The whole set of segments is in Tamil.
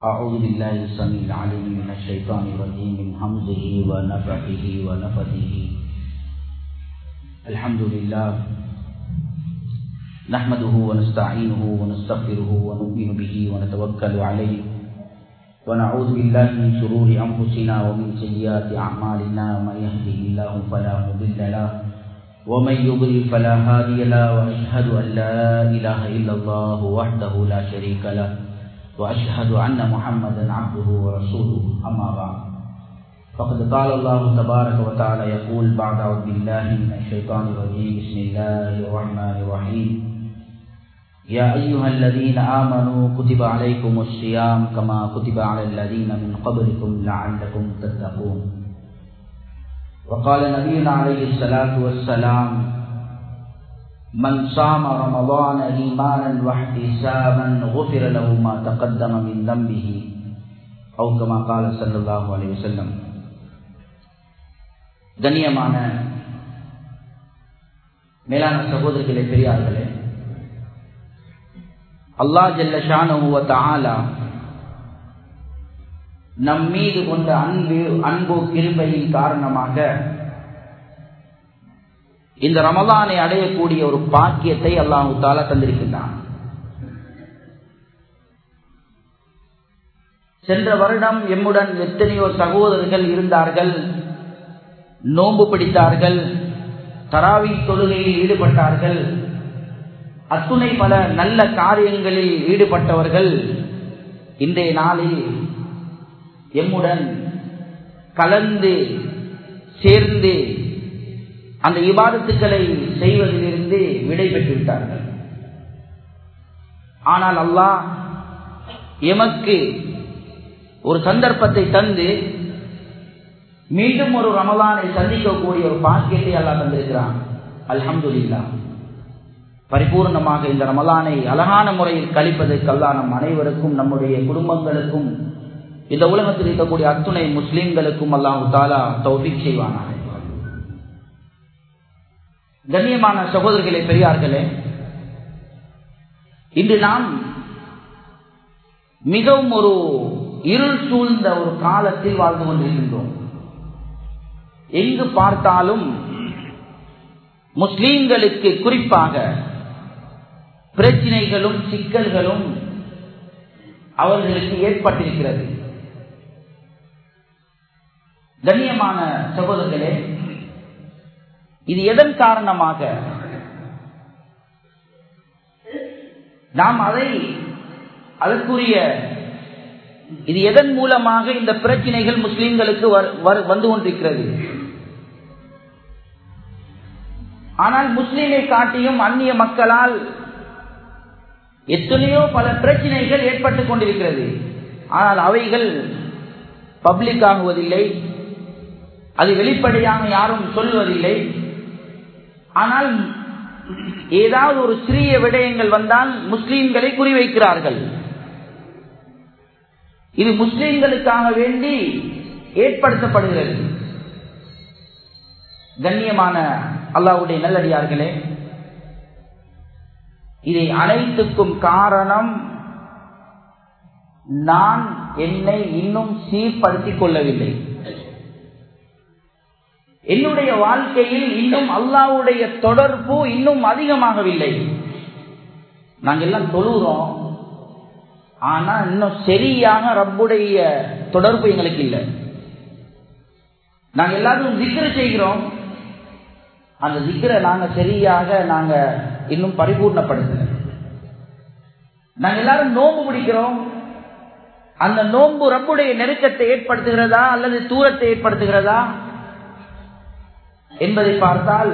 أعوذ بالله السميع العليم من الشيطان الرجيم من همزه ونفخه ونفثه الحمد لله نحمده ونستعينه ونستغفره ونؤمن به ونتوكل عليه ونعوذ بالله من شرور أنفسنا ومن سيئات أعمالنا من يهده الله فلا مضل له ومن يضلل فلا هادي له وأشهد أن لا إله إلا الله وحده لا شريك له وأشهد أن محمدا عبده ورسوله أما بعد فقد قال الله تبارك وتعالى يقول بعد أعوذ بالله من الشيطان الرجيم بسم الله الرحمن الرحيم يا أيها الذين آمنوا كتب عليكم الصيام كما كتب على الذين من قبلكم لعلكم تتقون وقال نبينا عليه الصلاة والسلام من صام رمضان إيمانا واحتسابا غفر له ما تقدم من ذنبه أو كما قال صلى الله عليه وسلم கண்ணியமான மேலான சகோதரர்களே பெரியார்களே அல்லா ஜல்ல ஷானுவ நம் மீது கொண்ட அன்பு அன்பு கிருபையின் காரணமாக இந்த ரமலானை அடையக்கூடிய ஒரு பாக்கியத்தை அல்லாஹு தாலா தந்திருக்கின்றான் சென்ற வருடம் எம்முடன் எத்தனையோ சகோதரர்கள் இருந்தார்கள் நோன்பு பிடித்தார்கள் தராவி தொழுகையில் ஈடுபட்டார்கள் அத்துணை பல நல்ல காரியங்களில் ஈடுபட்டவர்கள் இன்றைய நாளில் எம்முடன் கலந்து சேர்ந்து அந்த இபாதத்துக்களை செய்வதிலிருந்து விடை பெற்று விட்டார்கள் ஆனால் அல்லாஹ் எமக்கு ஒரு சந்தர்ப்பத்தை தந்து மீண்டும் ஒரு ரமலானை சந்திக்கக்கூடிய ஒரு பாக்கியத்தை அல்லாஹ் தந்திருக்கிறான் அல்ஹம்துல்லா பரிபூர்ணமாக இந்த ரமலானை அழகான முறையில் கழிப்பதற்கு அல்லாஹ் நம் அனைவருக்கும் நம்முடைய குடும்பங்களுக்கும் இந்த உலகத்தில் இருக்கக்கூடிய அத்துணை முஸ்லிம்களுக்கும் அல்லாஹு தாலா தௌபிக் செய்வானாக கண்ணியமான சகோதரர்களே பெரியார்களே இன்று நாம் மிகவும் ஒரு இருள் சூழ்ந்த ஒரு காலத்தில் வாழ்ந்து கொண்டிருக்கின்றோம் எங்கு பார்த்தாலும் முஸ்லீம்களுக்கு குறிப்பாக பிரச்சினைகளும் சிக்கல்களும் அவர்களுக்கு ஏற்பட்டிருக்கிறது கண்ணியமான சகோதரர்களே இது எதன் காரணமாக நாம் அதை அதற்குரிய இது எதன் மூலமாக இந்த பிரச்சனைகள் முஸ்லிம்களுக்கு வந்து கொண்டிருக்கிறது ஆனால் முஸ்லீமை காட்டியும் அந்நிய மக்களால் எத்தனையோ பல பிரச்சனைகள் ஏற்பட்டுக் கொண்டிருக்கிறது ஆனால் அவைகள் பப்ளிக் ஆகுவதில்லை அது வெளிப்படையாக யாரும் சொல்வதில்லை ஆனால் ஏதாவது ஒரு சிறிய விடயங்கள் வந்தால் முஸ்லீம்களை குறிவைக்கிறார்கள் இது முஸ்லீம்களுக்காக வேண்டி ஏற்படுத்தப்படுகிறது கண்ணியமான அல்லாவுடைய நல்லடியார்களே இதை அனைத்துக்கும் காரணம் நான் என்னை இன்னும் சீர்படுத்திக் கொள்ளவில்லை என்னுடைய வாழ்க்கையில் இன்னும் அல்லாவுடைய தொடர்பு இன்னும் அதிகமாகவில்லை நாங்கள் எல்லாம் தொழுகிறோம் ஆனா இன்னும் சரியாக ரப்புடைய தொடர்பு எங்களுக்கு இல்லை நாங்கள் எல்லாரும் திக்ர செய்கிறோம் அந்த திக்ரை நாங்க சரியாக நாங்க இன்னும் பரிபூர்ணப்படுத்தல நாங்க எல்லாரும் நோன்பு பிடிக்கிறோம் அந்த நோன்பு ரப்புடைய நெருக்கத்தை ஏற்படுத்துகிறதா அல்லது தூரத்தை ஏற்படுத்துகிறதா என்பதை பார்த்தால்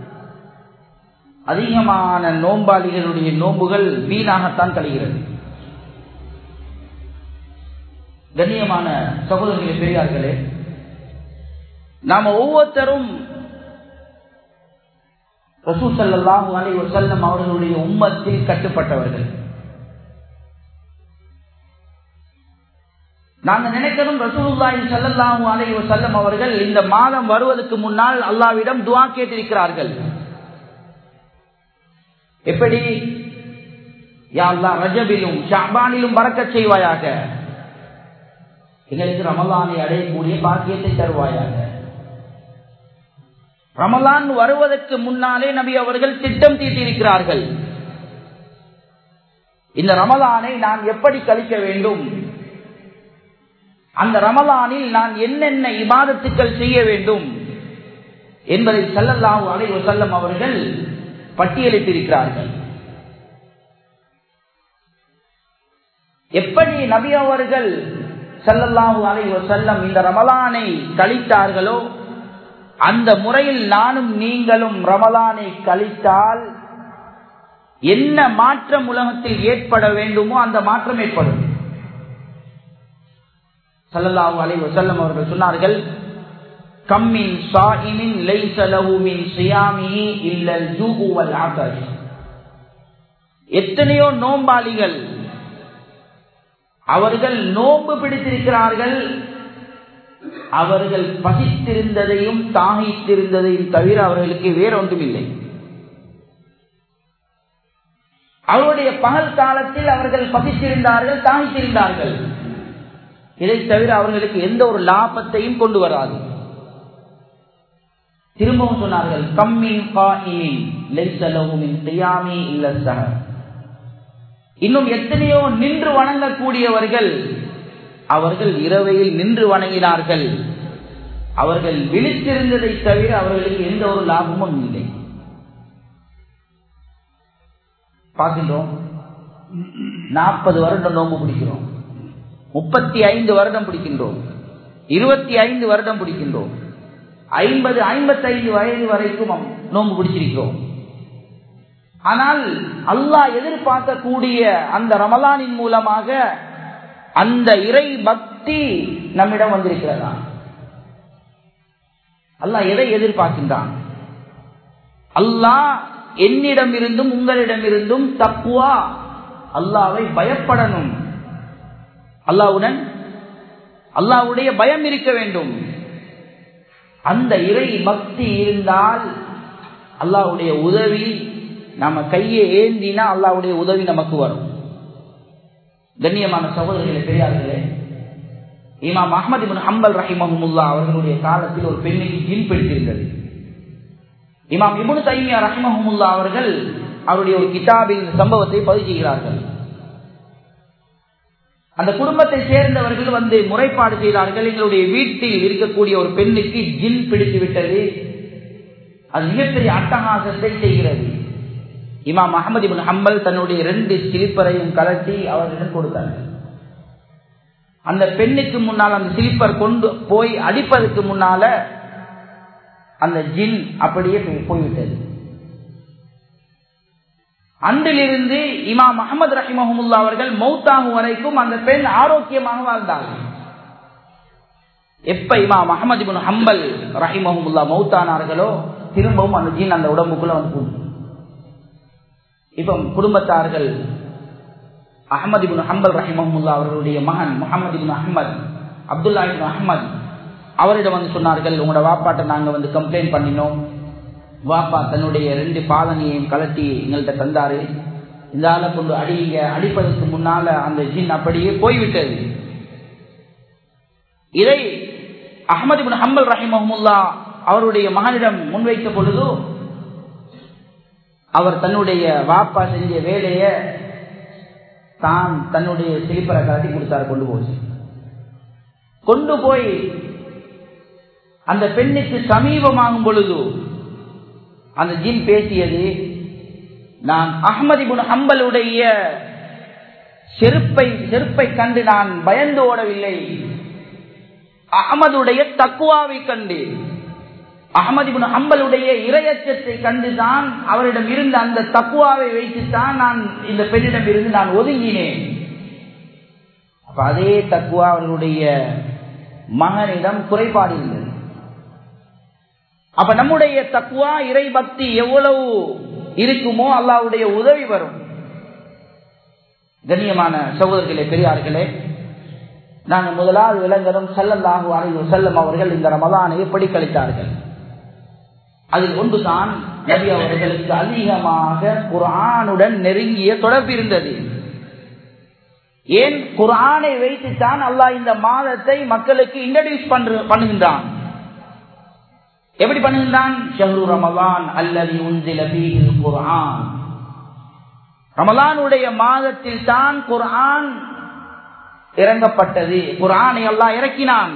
அதிகமான நோம்பாளிகளுடைய நோன்புகள் வீணாகத்தான் கழிகிறது கண்ணியமான சகோதரர்களே பெரியார்களே நாம ஒவ்வொருத்தரும் ரசூசல்லாஹு அலி வசல்லம் அவர்களுடைய உம்மத்தில் கட்டுப்பட்டவர்கள் நாங்க நினைக்கிறோம் ரசூலுல்லாஹி ஸல்லல்லாஹு அலைஹி வஸல்லம் அவர்கள் இந்த மாதம் வருவதற்கு முன்னால் அல்லாஹ்விடம் துஆ கேட்டிருக்கிறார்கள் எப்படி யா அல்லாஹ் ரஜபிலும் ஷஅபானிலும் பறக்கச் செய்வாயாக எங்களுக்கு ரமலானை அடையக்கூடிய பாக்கியத்தை தருவாயாக ரமலான் வருவதற்கு முன்னாலே நபி அவர்கள் திட்டம் தீட்டியிருக்கிறார்கள் இந்த ரமலானை நான் எப்படி கழிக்க வேண்டும் அந்த ரமலானில் நான் என்னென்ன இபாதத்துக்கள் செய்ய வேண்டும் என்பதை சல்லல்லாஹு அலைஹி வஸல்லம் அவர்கள் பட்டியலிட்டிருக்கிறார்கள் எப்படி நபி அவர்கள் சல்லல்லாஹு அலைஹி வஸல்லம் இந்த ரமலானை கழித்தார்களோ அந்த முறையில் நானும் நீங்களும் ரமலானை கழித்தால் என்ன மாற்றம் உலகத்தில் ஏற்பட வேண்டுமோ அந்த மாற்றம் ஏற்படும் சல்லல்லாஹு அலைஹி வஸல்லம் அவர்கள் சொன்னார்கள் கம்மின் சாயிமின் லைஸ லஹு மின் சியாமிஹி இல்லல் ஜூஉ வல் ஆதஷ் எத்தனையோ நோம்பாளிகள் அவர்கள் நோன்பு பிடித்திருக்கிறார்கள் அவர்கள் பசித்திருந்ததையும் தாகித்திருந்ததையும் தவிர அவர்களுக்கு வேற ஒன்றும் இல்லை அவருடைய பகல் காலத்தில் அவர்கள் பசித்திருந்தார்கள் தாகித்திருந்தார்கள் இதை தவிர அவர்களுக்கு எந்த ஒரு லாபத்தையும் கொண்டு வராது திரும்பவும் சொன்னார்கள் கம்மின் இல்ல இன்னும் எத்தனையோ நின்று வணங்கக்கூடியவர்கள் அவர்கள் இரவையில் நின்று வணங்கினார்கள் அவர்கள் விழித்திருந்ததை தவிர அவர்களுக்கு எந்த ஒரு லாபமும் இல்லை பார்க்கின்றோம் நாற்பது வருடம் நோம்பு பிடிக்கிறோம் முப்பத்தி ஐந்து வருடம் பிடிக்கின்றோம் இருபத்தி ஐந்து வருடம் பிடிக்கின்றோம் ஐம்பது ஐம்பத்தைந்து வயது வரைக்கும் நோம்பு பிடிச்சிருக்கிறோம் ஆனால் அல்லாஹ் எதிர்பார்க்கக்கூடிய அந்த ரமலானின் மூலமாக அந்த இறை பக்தி நம்மிடம் வந்திருக்கிறதா அல்லாஹ் எதை எதிர்பார்க்கின்றான் அல்லாஹ் என்னிடம் இருந்தும் உங்களிடம் இருந்தும் தப்புவா அல்லாவை பயப்படணும் அல்லாவுடன் அல்லாவுடைய பயம் இருக்க வேண்டும் அந்த இறை பக்தி இருந்தால் அல்லாவுடைய உதவி நம்ம கையை ஏந்தினா அல்லாவுடைய உதவி நமக்கு வரும் கண்ணியமான சகோதரர்களே பெரியார்களே இமாம் அஹமது இபின் ஹம்பல் ரஹிமஹமுல்லா அவர்களுடைய காலத்தில் ஒரு பெண்ணுக்கு ஜின் பிடித்திருந்தது இமாம் இபுன் தைமியா ரஹிமஹமுல்லா அவர்கள் அவருடைய ஒரு கிதாபில் சம்பவத்தை பதிவு செய்கிறார்கள் அந்த குடும்பத்தை சேர்ந்தவர்கள் வந்து முறைப்பாடு செய்தார்கள் எங்களுடைய வீட்டில் இருக்கக்கூடிய ஒரு பெண்ணுக்கு ஜின் பிடித்து விட்டது அது மிகப்பெரிய அட்டகாசத்தை செய்கிறது இமாம் அகமது இபின் ஹம்பல் தன்னுடைய ரெண்டு சிலிப்பரையும் கலட்டி அவர்களிடம் கொடுத்தார்கள் அந்த பெண்ணுக்கு முன்னால் அந்த சிலிப்பர் கொண்டு போய் அடிப்பதற்கு முன்னால அந்த ஜின் அப்படியே போய்விட்டது அன்றிலிருந்து இமாம் அகமது ரஹிமஹமுல்லா அவர்கள் மௌத்தாகும் வரைக்கும் அந்த பெண் ஆரோக்கியமாக வாழ்ந்தார்கள் எப்ப இமாம் அகமது இபின் ஹம்பல் ரஹிமஹமுல்லா மௌத்தானார்களோ திரும்பவும் அந்த ஜீன் அந்த உடம்புக்குள்ள வந்து இப்ப குடும்பத்தார்கள் அஹமது இபின் ஹம்பல் ரஹிமஹமுல்லா அவர்களுடைய மகன் Muhammad ibn Ahmad Abdullah ibn Ahmad அவரிடம் வந்து சொன்னார்கள் உங்களோட வாப்பாட்டை நாங்க வந்து கம்ப்ளைண்ட் பண்ணினோம் வாப்பா தன்னுடைய ரெண்டு பாதனையையும் கலட்டி எங்கள்கிட்ட தந்தாரு இந்த ஆளை கொண்டு அடிங்க அடிப்பதற்கு முன்னால அந்த ஜின் அப்படியே போய்விட்டது இதை அகமது பின் ஹம்பல் ரஹிமஹமுல்லா அவருடைய மகனிடம் முன்வைத்த பொழுது அவர் தன்னுடைய வாப்பா செஞ்ச வேலைய தான் தன்னுடைய சிலிப்பரை கலட்டி கொடுத்தார் கொண்டு போச்சு கொண்டு போய் அந்த பெண்ணுக்கு சமீபமாகும் பொழுது அந்த ஜின் பேசியது நான் அஹமது இபுன் ஹம்பலுடைய செருப்பை செருப்பை கண்டு நான் பயந்து ஓடவில்லை அகமதுடைய தக்குவாவை கண்டு அகமது இபுன் ஹம்பலுடைய இரையச்சத்தை கண்டுதான் அவரிடம் இருந்த அந்த தக்குவாவை வைத்துத்தான் நான் இந்த பெண்ணிடம் இருந்து நான் ஒதுங்கினேன் அப்ப அதே தக்குவா அவர்களுடைய மகனிடம் குறைபாடு இருந்தது அப்ப நம்முடைய தக்குவா இறை பக்தி எவ்வளவு இருக்குமோ அல்லாவுடைய உதவி வரும் கண்ணியமான சகோதரர்களே பெரியார்களே நாங்கள் முதலாவது விலங்கரும் செல்லல்லாஹு அலைவு செல்லம் அவர்கள் இந்த ரமதானை எப்படி கழித்தார்கள் அதில் ஒன்றுதான் நபி அவர்களுக்கு அதிகமாக குரானுடன் நெருங்கிய தொடர்பு இருந்தது ஏன் குரானை வைத்துத்தான் அல்லாஹ் இந்த மாதத்தை மக்களுக்கு இன்ட்ரடியூஸ் பண்ணுகின்றான் எப்படி பண்ணுகின்றான் ஷஹ்ரு ரமலான் அல்லது உன்சில ஃபீஹில் குர்ஆன் ரமலானுடைய மாதத்தில் தான் குர்ஆன் இறங்கப்பட்டது குர்ஆனை அல்லாஹ் இறக்கினான்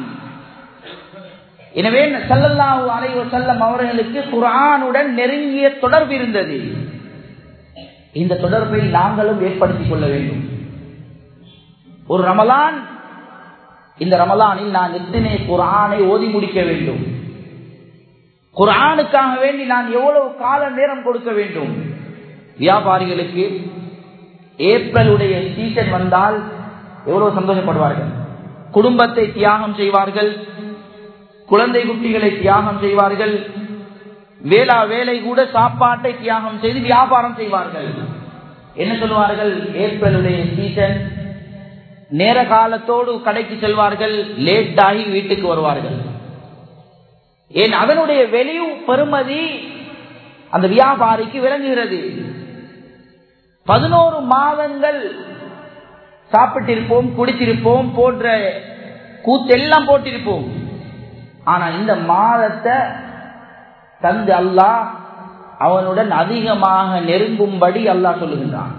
எனவே சல்லல்லாஹு அலைஹி வஸல்லம் அவர்களுக்கு குர்ஆனுடன் நெருங்கிய தொடர்பு இருந்தது இந்த தொடர்பை நாங்களும் ஏற்படுத்திக் கொள்ள வேண்டும் ஒரு ரமலான் இந்த ரமலானில் நான் எத்தனை குரானை ஓதி முடிக்க வேண்டும் குரானுக்காக வேண்டி நான் எவ்வளவு கால நேரம் கொடுக்க வேண்டும் வியாபாரிகளுக்கு ஏப்ரலுடைய சீசன் வந்தால் எவ்வளவு சந்தோஷப்படுவார்கள் குடும்பத்தை தியாகம் செய்வார்கள் குழந்தை குட்டிகளை தியாகம் செய்வார்கள் வேளா வேலை கூட சாப்பாட்டை தியாகம் செய்து வியாபாரம் செய்வார்கள் என்ன சொல்வார்கள் ஏப்ரலுடைய சீசன் நேர காலத்தோடு கடைக்கு செல்வார்கள் லேட் ஆகி வீட்டுக்கு வருவார்கள் ஏன் அதனுடைய வெளிவு பெருமதி அந்த வியாபாரிக்கு விளங்குகிறது பதினோரு மாதங்கள் சாப்பிட்டிருப்போம் குடித்திருப்போம் போன்ற கூத்தெல்லாம் போட்டிருப்போம் ஆனா இந்த மாதத்தை தந்து அல்லாஹ் அவனுடன் அதிகமாக நெருங்கும்படி அல்லாஹ் சொல்லுகின்றான்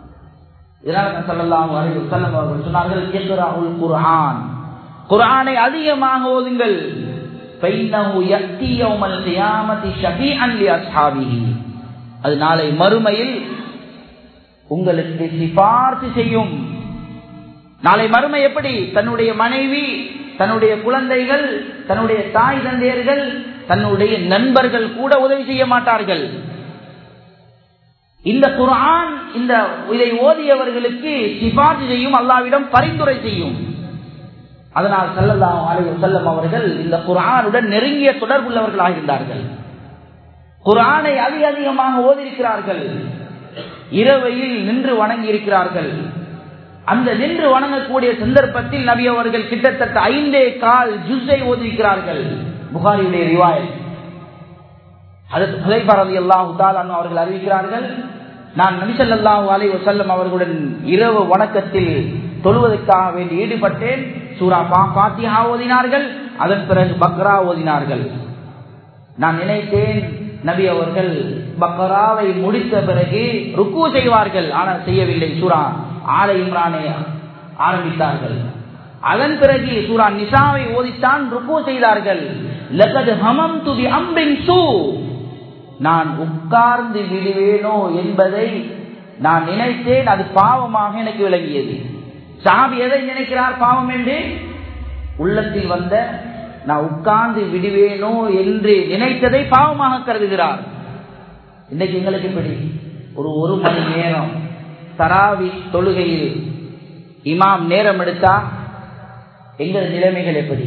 சொன்னார்கள் குரானை அதிகமாக ஓதுங்கள் அது நாளை மறுமையில் உங்களுக்கு சிபார்த்து செய்யும் நாளை மறுமை எப்படி தன்னுடைய மனைவி தன்னுடைய குழந்தைகள் தன்னுடைய தாய் தந்தையர்கள் தன்னுடைய நண்பர்கள் கூட உதவி செய்ய மாட்டார்கள் இந்த குரான் இந்த இதை ஓதியவர்களுக்கு சிபார்த்து செய்யும் அல்லாவிடம் பரிந்துரை செய்யும் அதனால் செல்லலாம் அலைவர் செல்லம் அவர்கள் இந்த குரானுடன் நெருங்கிய தொடர்புள்ளவர்களாக இருந்தார்கள் குரானை அதிக அதிகமாக ஓதியிருக்கிறார்கள் இரவையில் நின்று வணங்கி இருக்கிறார்கள் அந்த நின்று வணங்கக்கூடிய சந்தர்ப்பத்தில் நபி அவர்கள் கிட்டத்தட்ட ஐந்தே கால் ஜுஸை ஓதியிருக்கிறார்கள் புகாரியுடைய ரிவாயல் அவர்கள் அறிவிக்கிறார்கள் நான் நபிசல்லாஹு அலை வசல்லம் அவர்களுடன் இரவு வணக்கத்தில் தொழுவதற்காக வேண்டி ஈடுபட்டேன் சூரா பாத்தியா ஓதினார்கள் அதன் பிறகு பக்ரா ஓதினார்கள் நான் நினைத்தேன் நபி அவர்கள் பக்ராவை முடித்த பிறகு ருக்கு செய்வார்கள் ஆனால் செய்யவில்லை சூரா ஆலை இம்ரானை ஆரம்பித்தார்கள் அதன் பிறகு சூரா நிசாவை ஓதித்தான் ருக்கு செய்தார்கள் நான் உட்கார்ந்து விடுவேனோ என்பதை நான் நினைத்தேன் அது பாவமாக எனக்கு விளங்கியது சாபி எதை நினைக்கிறார் பாவம் என்று உள்ளத்தில் வந்த நான் உட்கார்ந்து விடுவேனோ என்று நினைத்ததை பாவமாக கருதுகிறார் இன்னைக்கு எங்களுக்கு எப்படி ஒரு ஒரு மணி நேரம் தராவி தொழுகையில் இமாம் நேரம் எடுத்தா எங்கள் நிலைமைகள் எப்படி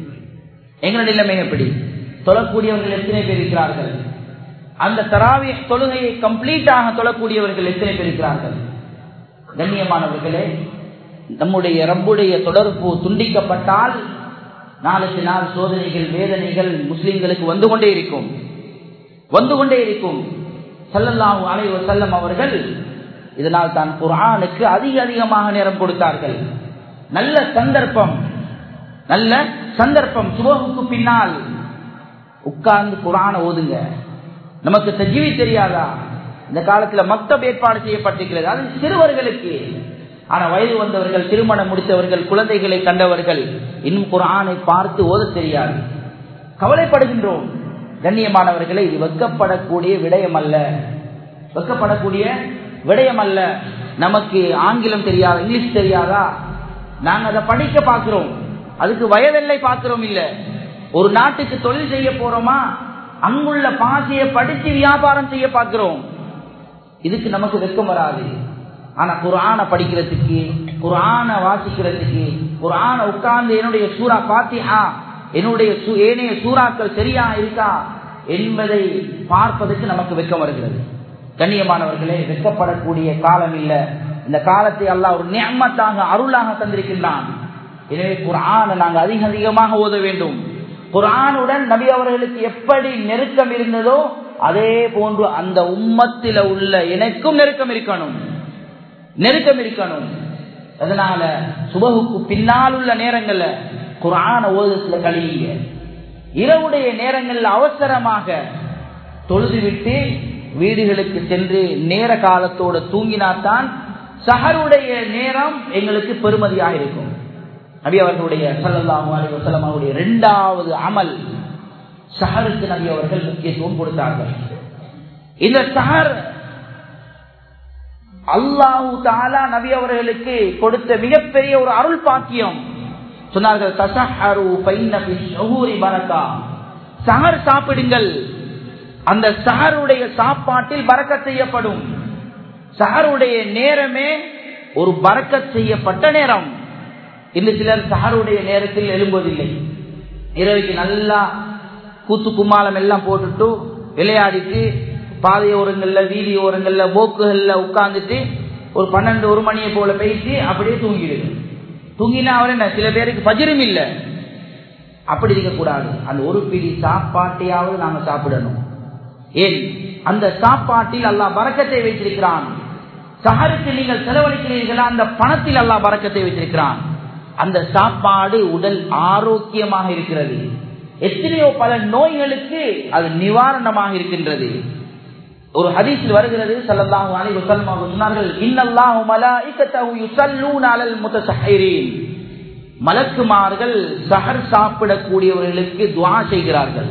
எங்கள் நிலைமை எப்படி தொழக்கூடியவர்கள் எத்தனை பேர் இருக்கிறார்கள் அந்த தராவி தொழுகையை கம்ப்ளீட்டாக தொழக்கூடியவர்கள் எத்தனை பேர் இருக்கிறார்கள் கண்ணியமானவர்களே நம்முடைய ரப்புடைய தொடர்பு துண்டிக்கப்பட்டால் நாளுக்கு நாள் சோதனைகள் வேதனைகள் முஸ்லிம்களுக்கு வந்து கொண்டே இருக்கும் வந்து கொண்டே இருக்கும் சல்லல்லாஹு அலைவ செல்லம் அவர்கள் இதனால் தான் குரானுக்கு அதிக அதிகமாக நேரம் கொடுத்தார்கள் நல்ல சந்தர்ப்பம் நல்ல சந்தர்ப்பம் சுபகுக்கு பின்னால் உட்கார்ந்து குரான ஓதுங்க நமக்கு சஜீவி தெரியாதா இந்த காலத்துல மக்தப் ஏற்பாடு செய்யப்பட்டிருக்கிறது அது சிறுவர்களுக்கு ஆனா வயது வந்தவர்கள் திருமணம் முடித்தவர்கள் குழந்தைகளை கண்டவர்கள் இன்னும் குரானை பார்த்து ஓத தெரியாது கவலைப்படுகின்றோம் கண்ணியமானவர்களை இது வெக்கப்படக்கூடிய விடயம் அல்ல வெக்கப்படக்கூடிய விடயம் அல்ல நமக்கு ஆங்கிலம் தெரியாதா இங்கிலீஷ் தெரியாதா நாங்க அதை படிக்க பார்க்கிறோம் அதுக்கு வயதெல்லை பார்க்கிறோம் இல்ல ஒரு நாட்டுக்கு தொழில் செய்ய போறோமா அங்குள்ள பாசையை படிச்சு வியாபாரம் செய்ய பார்க்கிறோம் இதுக்கு நமக்கு வெக்கம் வராது ஆனா குரான படிக்கிறதுக்கு குரான வாசிக்கிறதுக்கு குரான உட்கார்ந்து என்னுடைய சூறா பாத்தியா என்னுடைய ஏனைய சூறாக்கள் சரியா இருக்கா என்பதை பார்ப்பதற்கு நமக்கு வெக்கம் வருகிறது கண்ணியமானவர்களே வெக்கப்படக்கூடிய காலம் இல்ல இந்த காலத்தை அல்லாஹ் ஒரு நியமத்தாக அருளாக தந்திருக்கின்றான் எனவே குரானை நாங்கள் அதிக அதிகமாக ஓத வேண்டும் குரானுடன் நபி அவர்களுக்கு எப்படி நெருக்கம் இருந்ததோ அதே போன்று அந்த உம்மத்தில உள்ள எனக்கும் நெருக்கம் இருக்கணும் நெருக்கம் இருக்கணும் அதனால சுபகுக்கு பின்னால் உள்ள நேரங்கள்ல குரான ஓதத்துல கழியுங்க இரவுடைய நேரங்கள்ல அவசரமாக தொழுதுவிட்டு வீடுகளுக்கு சென்று நேர காலத்தோட தூங்கினாத்தான் சஹருடைய நேரம் எங்களுக்கு பெருமதியாக இருக்கும் நபி அவர்களுடைய சல்லல்லாஹு அலைஹி வஸல்லம் அவருடைய இரண்டாவது அமல் சஹருக்கு நபி அவர்கள் முக்கியத்துவம் கொடுத்தார்கள் இந்த சஹர் அல்லாஹு தாலா நபி அவர்களுக்கு கொடுத்த மிகப்பெரிய ஒரு அருள் பாக்கியம் சொன்னார்கள் தசஹரு பைன ஃபி ஷுஹூரி பரக்கா சஹர் சாப்பிடுங்கள் அந்த சஹருடைய சாப்பாட்டில் பறக்கத் செய்யப்படும் சஹருடைய நேரமே ஒரு பறக்கத் செய்யப்பட்ட நேரம் இன்னும் சிலர் சஹருடைய நேரத்தில் எழும்புவதில்லை இரவுக்கு நல்லா கூத்து கும்மாளம் எல்லாம் போட்டுட்டு விளையாடிட்டு பாதையோரங்கள்ல வீதி ஓரங்கள்ல போக்குகள்ல உட்கார்ந்துட்டு ஒரு பன்னெண்டு ஒரு மணியை போல பேசி அப்படியே தூங்கிடுது தூங்கினா அவர் என்ன சில பேருக்கு பஜிரும் இல்லை அப்படி இருக்கக்கூடாது அந்த ஒரு பிடி சாப்பாட்டையாவது நாங்க சாப்பிடணும் ஏன் அந்த சாப்பாட்டில் அல்லாஹ் பறக்கத்தை வைத்திருக்கிறான் சஹருக்கு நீங்கள் செலவழிக்கிறீர்களா அந்த பணத்தில் அல்லாஹ் பறக்கத்தை வைத்திருக்கிறான் அந்த சாப்பாடு உடல் ஆரோக்கியமாக இருக்கிறது எத்தனையோ பல நோய்களுக்கு அது நிவாரணமாக இருக்கின்றது ஒரு ஹதீஸில் வருகிறது ஸல்லல்லாஹு அலைஹி வஸல்லம் அவர்கள் சொன்னார்கள் இன்னல்லாஹு மலாயிகத்தஹு யுஸல்லூன அலல் முத்தஸஹிரீன் மலக்குமார்கள் சஹர் சாப்பிடக்கூடியவர்களுக்கு துஆ செய்கிறார்கள்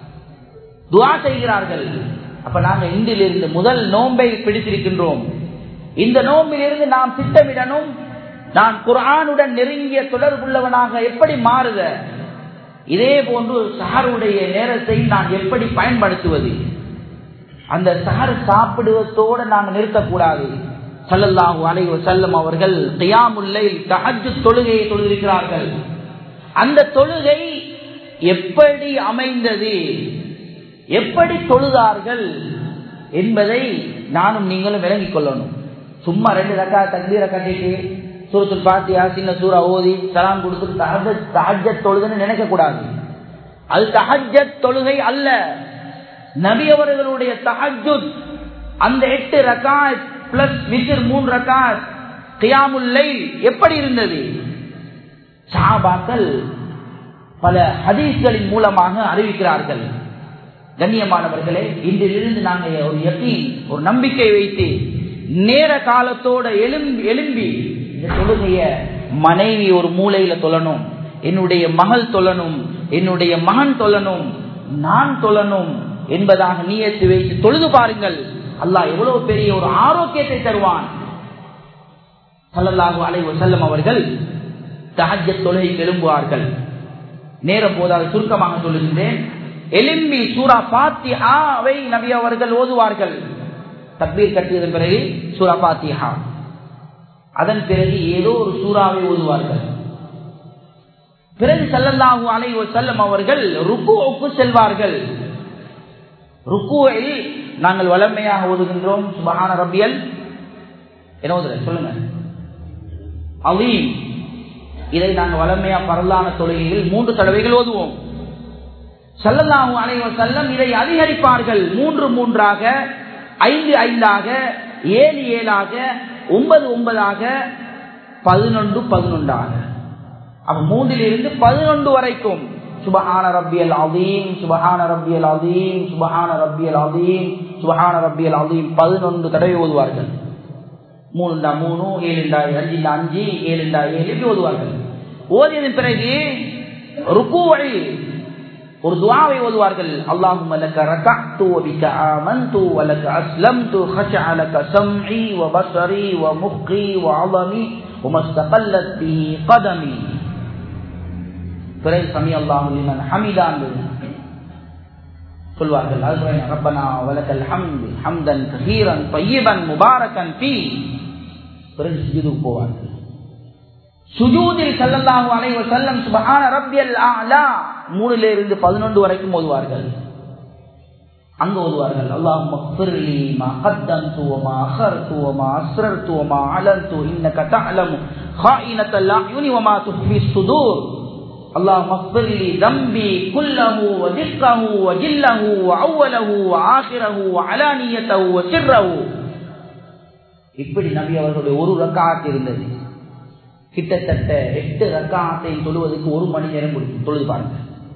துஆ செய்கிறார்கள் அப்ப நாங்க இன்றிலிருந்து முதல் நோன்பை பிடித்திருக்கின்றோம் இந்த நோம்பிலிருந்து நாம் திட்டமிடணும் நான் குர்ஆனுடன் நெருங்கிய தொடர்புள்ளவனாக எப்படி மாறுத இதே போன்று சஹருடைய நேரத்தை நான் எப்படி பயன்படுத்துவது அந்த சஹர் சாப்பிடுவதோடு நாங்கள் நிறுத்தக்கூடாது சல்லல்லாஹு அலைஹி வஸல்லம் அவர்கள் கியாமுல்லை தஹஜ்ஜு தொழுகையை தொழுதிருக்கிறார்கள் அந்த தொழுகை எப்படி அமைந்தது எப்படி தொழுதார்கள் என்பதை நானும் நீங்களும் விளங்கிக் கொள்ளணும் சும்மா ரெண்டு ரக்கா தக்பீரை கட்டிட்டு சூரத்துல் பாத்தியா சின்ன சூறா ஓதி சலாம் கொடுத்து தஹஜத் தொழுதுன்னு நினைக்க கூடாது அது தஹஜத் தொழுகை அல்ல நபி அவர்களுடைய தஹஜுத் அந்த எட்டு ரகாத் பிளஸ் விசிர் மூன்று ரகாத் கியாமுல்லை எப்படி இருந்தது சாபாக்கள் பல ஹதீஸ்களின் மூலமாக அறிவிக்கிறார்கள் கண்ணியமானவர்களே இன்றிலிருந்து நாங்கள் ஒரு யக்கீன் ஒரு நம்பிக்கை வைத்து நேர காலத்தோட எலும்பி எலும்பி இந்த தொழுகைய மனைவி ஒரு மூலையில தொழணும் என்னுடைய மகள் தொழணும் என்னுடைய மகன் தொழணும் நான் தொழணும் என்பதாக நீயத்து வைத்து தொழுது பாருங்கள் அல்லாஹ் எவ்வளவு பெரிய ஒரு ஆரோக்கியத்தை தருவான் சல்லல்லாஹு அலைஹி வஸல்லம் அவர்கள் தஹஜ்ஜத் தொழுகைக்கு எழும்புவார்கள் நேரம் போதாது சுருக்கமாக சொல்லுகின்றேன் எலும்பி சூரா பாத்தியாவை நபி அவர்கள் ஓதுவார்கள் தக்பீர் கட்டியதன் பிறகு சூரா பாத்தியா அதன் பிறகு ஏதோ ஒரு சூறாவை ஓதுவார்கள் பிறகு செல்லல்லாஹு அலை செல்லம் அவர்கள் ருக்குவுக்கு செல்வார்கள் ருக்குவில் நாங்கள் வளமையாக ஓதுகின்றோம் சுபஹான ரபியல் என்ன ஓதுற சொல்லுங்க அலீம் இதை நாங்கள் வளமையா பரலான தொழுகையில் மூன்று தடவைகள் ஓதுவோம் சல்லல்லாஹு அலைவ செல்லம் இதை அதிகரிப்பார்கள் மூன்று மூன்றாக ஐந்து ஐந்தாக ஏழு ஏழாக ஒன்பது ஒன்பதாக பதினொன்று பதினொன்றாக அப்ப மூன்றிலிருந்து பதினொன்று வரைக்கும் சுபஹான ரப்பியல் அதீம் சுபஹான ரப்பியல் அதீம் சுபஹான ரப்பியல் அதீம் சுபஹான ரப்பியல் அதீம் பதினொன்று தடவை ஓதுவார்கள் மூணுண்டா மூணு ஏழுண்டா அஞ்சுண்டா அஞ்சு ஏழுண்டா ஏழு இப்படி ஓதுவார்கள் ஓதியதன் பிறகு ருக்குவை ஒரு துவாவை ஓதுவார்கள் அல்லாஹும்ம லக ரகஅத்து வ பிக ஆமன்து வ லக அஸ்லம்து خشع لك سمعي وبصري ومخي وعظمي وما استقلت به قدمي பிறகு சமி அல்லாஹு லிமன் ஹமிதான் சொல்வார்கள் அதுபோல ரப்பனா வலக்கல் ஹம்து ஹம்தன் கசீரன் பையிபன் முபாரக்கன் பி பிறகு சுஜூதுக்கு போவார்கள் சுஜூதில் சல்லல்லாஹு அலைஹி வஸல்லம் சுப்ஹான ரப்பியல் அலா மூணுல இருந்து பதினொன்று வரைக்கும் ஓதுவார்கள் அங்க ஓதுவார்கள் அல்லாஹும்ம ஃபிர்லி மா கத்தம்து வ மா அഖர்து வ மா அஸ்ரர்து வ மா அலன்து இன்னக தஅலமு خائنۃ الأعين وما تخفي الصدور اللهم اغفر لي ذنبي كله ودقه وجله وأوله وآخره وعلانيته وسره இப்படி நபி அவர்களுடைய ஒரு ரக்காத் இருந்தது கிட்டத்தட்ட எட்டு ரக்காத்தை தொழுவதற்கு ஒரு மணி நேரம் கொடுக்கும் தொழுது பாருங்க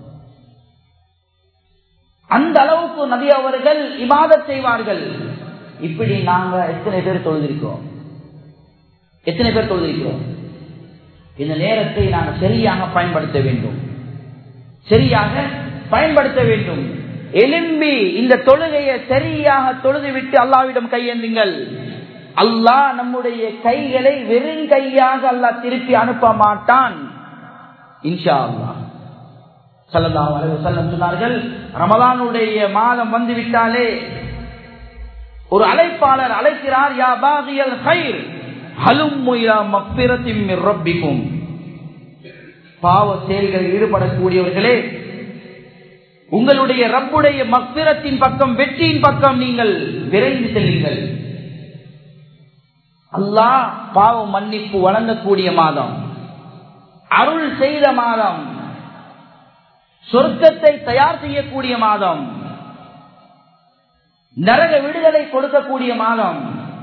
அந்த அளவுக்கு நபி அவர்கள் இபாதத் செய்வார்கள் இப்படி நாங்க எத்தனை பேர் தொழுதிருக்கிறோம் எத்தனை பேர் தொழுதிருக்கிறோம் இந்த நேரத்தை நாங்கள் சரியாக பயன்படுத்த வேண்டும் சரியாக பயன்படுத்த வேண்டும் எலும்பி இந்த தொழுகையை சரியாக தொழுது விட்டு அல்லாவிடம் கையேந்துங்கள் அல்லாஹ் நம்முடைய கைகளை வெறும் கையாக அல்லாஹ் திருப்பி அனுப்ப மாட்டான் இன்ஷா அல்லாஹ் சல்லல்லாஹு அலைஹி வஸல்லம் சொன்னார்கள் ரமலானுடைய மாதம் வந்து விட்டாலே ஒரு அழைப்பாளர் அழைக்கிறார் யா பாகியல் ஹைர் ஹலும்மு இலா மக்பிரத்தின் மிர் ரப்பிக்கும் பாவ செயல்களில் ஈடுபடக்கூடியவர்களே உங்களுடைய ரப்புடைய மக்பிரத்தின் பக்கம் வெற்றியின் பக்கம் நீங்கள் விரைந்து செல்லுங்கள் அல்லாஹ் பாவ மன்னிப்பு வழங்கக்கூடிய மாதம் அருள் செய்த மாதம் சொர்க்கத்தை தயார் செய்யக்கூடிய மாதம் நரக விடுதலை கொடுக்கக்கூடிய மாதம்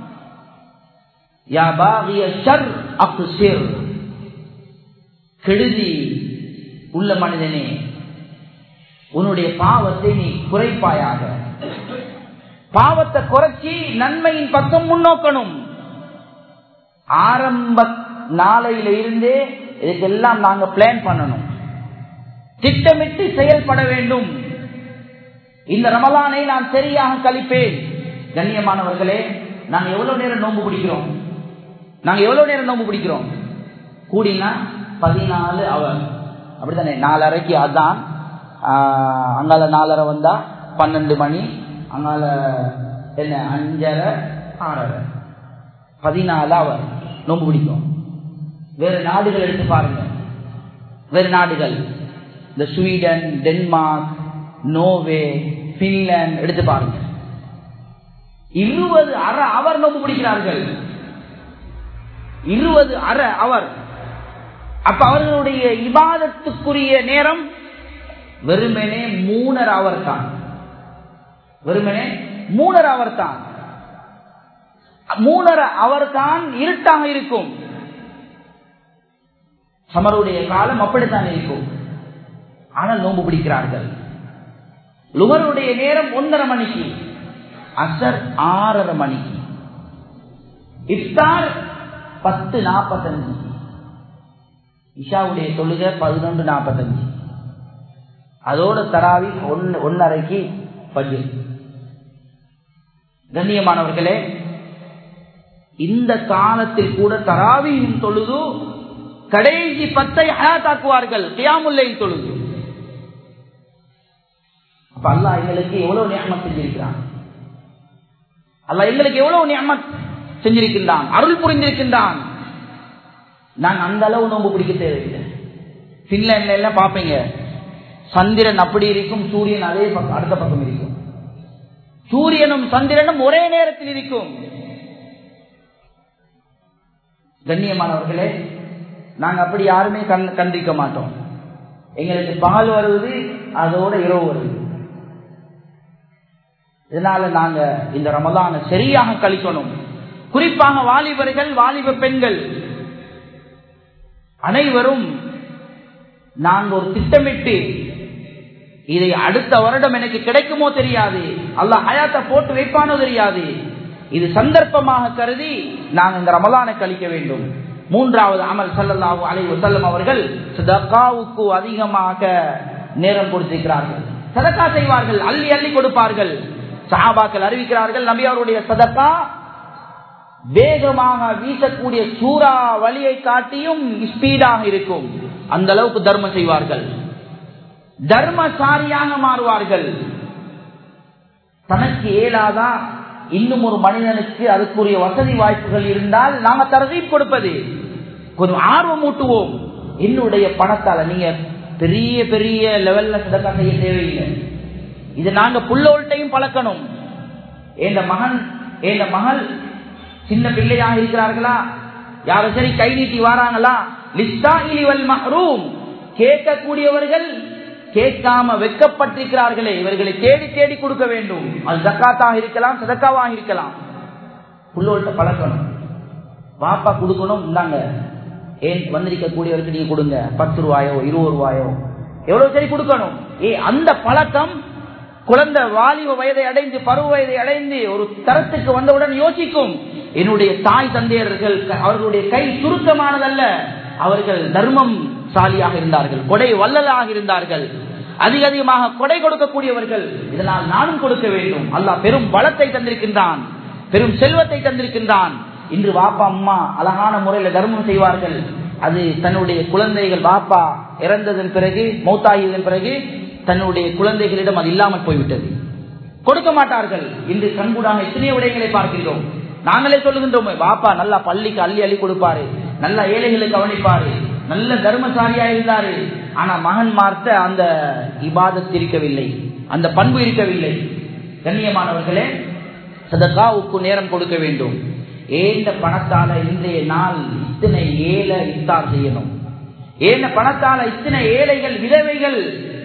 யா பாகிய ஷர் அப்சிர் கெடுதி உள்ள மனிதனே உன்னுடைய பாவத்தை நீ குறைப்பாயாக பாவத்தை குறைச்சி நன்மையின் பக்கம் முன்னோக்கணும் ஆரம்ப நாளையில இருந்தே இதுக்கெல்லாம் நாங்க பிளான் பண்ணணும் திட்டமிட்டு செயல்பட வேண்டும் இந்த ரமலானை நான் சரியாக கழிப்பேன் கண்ணியமானவர்களே நாங்க எவ்வளவு நேரம் நோன்பு பிடிக்கிறோம் நாங்க எவ்வளவு நேரம் நோன்பு பிடிக்கிறோம் கூடினா பதினாலு அவர் அப்படித்தானே நாலரைக்கு அதான் அங்கால நாலரை வந்தா பன்னெண்டு மணி அங்கால என்ன அஞ்சரை ஆறரை பதினாலு அவர் நோன்பு பிடிக்கும் வேறு நாடுகள் எடுத்து பாருங்க வேறு நாடுகள் இந்த ஸ்வீடன் டென்மார்க் நோவே பின்லாந்து எடுத்து பாருங்க இருபது அற அவர் நோம்பு பிடிக்கிறார்கள் இருபது அற அவர் அப்ப அவர்களுடைய இபாதத்துக்குரிய நேரம் வெறுமனே மூணர் அவர் தான் வெறுமனே மூணர் அவர் தான் மூணர அவர் தான் இருட்டாக இருக்கும் சமருடைய காலம் அப்படித்தான் இருக்கும் ஆனால் நோன்பு பிடிக்கிறார்கள் லுகருடைய நேரம் ஒன்றரை மணிக்கு அசர் ஆறரை மணிக்கு இஃப்தார் பத்து நாற்பத்தஞ்சு இஷாவுடைய தொழுகை பதினொன்று நாற்பத்தஞ்சு அதோட தராவி ஒன்னு ஒன்னரைக்கு பஜு கண்ணியமானவர்களே இந்த காலத்தில் கூட தராவியும் தொழுது கடைசி பத்தை ஹயாத்தாக்குவார்கள் கியாமுல்லையும் தொழுது அப்ப அல்லா எங்களுக்கு எவ்வளவு நியமம் செஞ்சிருக்கிறான் அல்ல எங்களுக்கு எவ்வளவு நியமத் செஞ்சிருக்கின்றான் அருள் புரிந்திருக்கின்றான் நான் அந்த அளவு நோம்பு பிடிக்க தேவையில்லை பின்லாண்ட்ல எல்லாம் பாப்பீங்க சந்திரன் அப்படி இருக்கும் சூரியன் அதே பக்கம் அடுத்த பக்கம் இருக்கும் சூரியனும் சந்திரனும் ஒரே நேரத்தில் இருக்கும் கண்ணியமானவர்களே நாங்க அப்படி யாருமே கண் கண்டிக்க மாட்டோம் எங்களுக்கு பகல் வருவது அதோட இரவு வருது இதனால நாங்க இந்த ரமலான சரியாக கழிக்கணும் குறிப்பாக வாலிபர்கள் வாலிப பெண்கள் அனைவரும் நாங்கள் ஒரு திட்டமிட்டு இதை அடுத்த வருடம் எனக்கு கிடைக்குமோ தெரியாது அல்ல ஹயாத்தை போட்டு வைப்பானோ தெரியாது இது சந்தர்ப்பமாக கருதி நாங்கள் இந்த ரமலானை கழிக்க வேண்டும் மூன்றாவது அமல் சல்லல்லாஹு அலை வசல்லம் அவர்கள் சதக்காவுக்கு அதிகமாக நேரம் கொடுத்திருக்கிறார்கள் சதக்கா செய்வார்கள் அள்ளி அள்ளி கொடுப்பார்கள் சஹாபாக்கள் அறிவிக்கிறார்கள் நபி அவருடைய சதக்கா வேகமாக வீசக்கூடிய சூறா வழியை காட்டியும் ஸ்பீடாக இருக்கும் அந்த அளவுக்கு தர்மம் செய்வார்கள் தர்மசாரியாக மாறுவார்கள் தனக்கு ஏலாதா இன்னும் ஒரு மனிதனுக்கு அதுக்குரிய வசதி வாய்ப்புகள் இருந்தால் நாம தரதீப் கொடுப்பது கொஞ்சம் ஆர்வம் ஊட்டுவோம் என்னுடைய பணத்தால நீங்க பெரிய பெரிய லெவல்ல சதக்கா செய்ய தேவையில்லை இது நாங்க புள்ளோல்ட்டையும் பழக்கணும் என் மகன் என் மகள் சின்ன பிள்ளையாக இருக்கிறார்களா யாரும் சரி கை நீட்டி வாராங்களா லிஸ்டா இலிவல் மஹ்ரூம் கேட்கக்கூடியவர்கள் கேட்காம வெக்கப்பட்டிருக்கிறார்களே இவர்களை தேடி தேடி கொடுக்க வேண்டும் அது ஜக்காத்தாக இருக்கலாம் சதக்காவாக இருக்கலாம் புள்ளோல்ட்ட பழக்கணும் வாப்பா கொடுக்கணும் இந்தாங்க ஏன் வந்திருக்கக்கூடியவருக்கு நீங்க கொடுங்க பத்து ரூபாயோ இருபது ரூபாயோ எவ்வளவு சரி கொடுக்கணும் ஏ அந்த பழக்கம் குழந்தை வாலிப வயதை அடைந்து பருவ வயதை அடைந்து ஒரு தரத்துக்கு வந்தவுடன் யோசிக்கும் என்னுடைய தாய் தந்தையர்கள் அவர்களுடைய கை சுருக்கமானதல்ல அவர்கள் தர்மம் சாலியாக இருந்தார்கள் கொடை வல்லலாக இருந்தார்கள் அதிக அதிகமாக கொடை கொடுக்கக்கூடியவர்கள் இதனால் நானும் கொடுக்க வேண்டும் அல்லாஹ் பெரும் பலத்தை தந்திருக்கின்றான் பெரும் செல்வத்தை தந்திருக்கின்றான் இன்று வாப்பா அம்மா அழகான முறையில் தர்மம் செய்வார்கள் அது தன்னுடைய குழந்தைகள் பாப்பா இறந்ததன் பிறகு மௌத்தாகியதன் பிறகு தன்னுடைய குழந்தைகளிடம் அது இல்லாமல் போய்விட்டது கொடுக்க மாட்டார்கள் இன்று கண்கூடாக எத்தனையோ விடயங்களை பார்க்கின்றோம் நாங்களே சொல்லுகின்றோம் பாப்பா நல்லா பள்ளிக்கு அள்ளி அள்ளி கொடுப்பாரு நல்ல ஏழைகளை கவனிப்பாரு நல்ல தர்மசாலியா இருந்தாரு ஆனா மகன் மார்த்த அந்த இபாதத் இருக்கவில்லை அந்த பண்பு இருக்கவில்லை கண்ணியமானவர்களே சதகாவுக்கு நேரம் கொடுக்க வேண்டும் ஏந்த பணத்தால இன்றைய நாள் இத்தனை ஏழை இத்தார் செய்யணும் ஏந்த பணத்தால இத்தனை ஏழைகள் விதவைகள்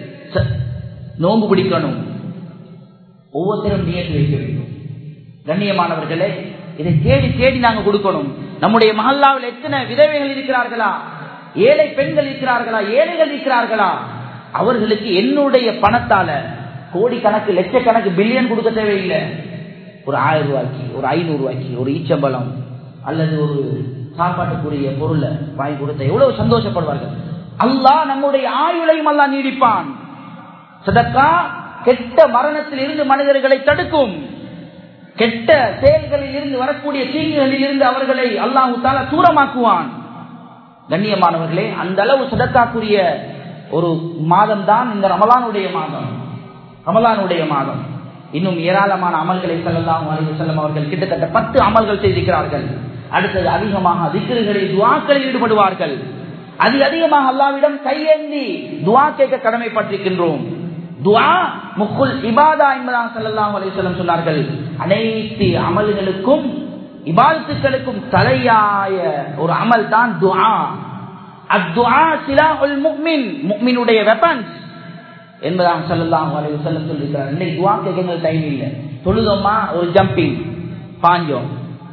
நோம்பு பிடிக்கணும் ஒவ்வொருத்தரும் நியத்து வைக்க வேண்டும் கண்ணியமானவர்களே இதை தேடி தேடி நாங்க கொடுக்கணும் நம்முடைய மஹல்லாவில் எத்தனை விதவைகள் இருக்கிறார்களா ஏழை பெண்கள் இருக்கிறார்களா ஏழைகள் இருக்கிறார்களா அவர்களுக்கு என்னுடைய பணத்தால கோடிக்கணக்கு லட்சக்கணக்கு பில்லியன் கொடுக்க தேவையில்லை ஒரு ஆயிரம் ரூபாய்க்கு ஒரு ஐநூறு ரூபாய்க்கு ஒரு ஈச்சம்பலம் அல்லது ஒரு சாப்பாட்டுக்குரிய பொருளை வாங்கி கொடுத்த எவ்வளவு சந்தோஷப்படுவார்கள் அல்லாஹ் நம்முடைய ஆயுளையும் அல்லா நீடிப்பான் சதக்கா கெட்ட மரணத்தில் இருந்து மனிதர்களை தடுக்கும் கெட்ட செயல்களில் இருந்து வரக்கூடிய தீங்குகளில் இருந்து அவர்களை அல்லாஹு தாலா தூரமாக்குவான் கண்ணியமானவர்களே அந்த அளவு சதக்காக்குரிய ஒரு மாதம் தான் இந்த ரமலானுடைய மாதம் ரமலானுடைய மாதம் இன்னும் ஏராளமான அமல்களை செல்லலாம் செல்லம் அவர்கள் கிட்டத்தட்ட பத்து அமல்கள் செய்திருக்கிறார்கள் அடுத்தது அதிகமாக திக்கர்களில் துவாக்களில் ஈடுபடுவார்கள் அதிக அதிகமாக அல்லாவிடம் கையேந்தி துவா கேட்க கடமைப்பட்டிருக்கின்றோம் துவா முக்குல் இபாதா என்பதாக செல்லலாம் அலிசல்லம் சொன்னார்கள் அனைத்து அமல்களுக்கும் இபாதத்துக்களுக்கும் தலையாய ஒரு அமல் தான் துவா அத்துவா சிலா உல் முக்மின் முக்மினுடைய வெப்பன்ஸ் என்பதாக சொல்லலாம் அலைவு செல்ல சொல்லியிருக்கிறார் இன்னைக்கு துவா கேட்க டைம் இல்லை தொழுதோமா ஒரு ஜம்பிங் பாஞ்சோம்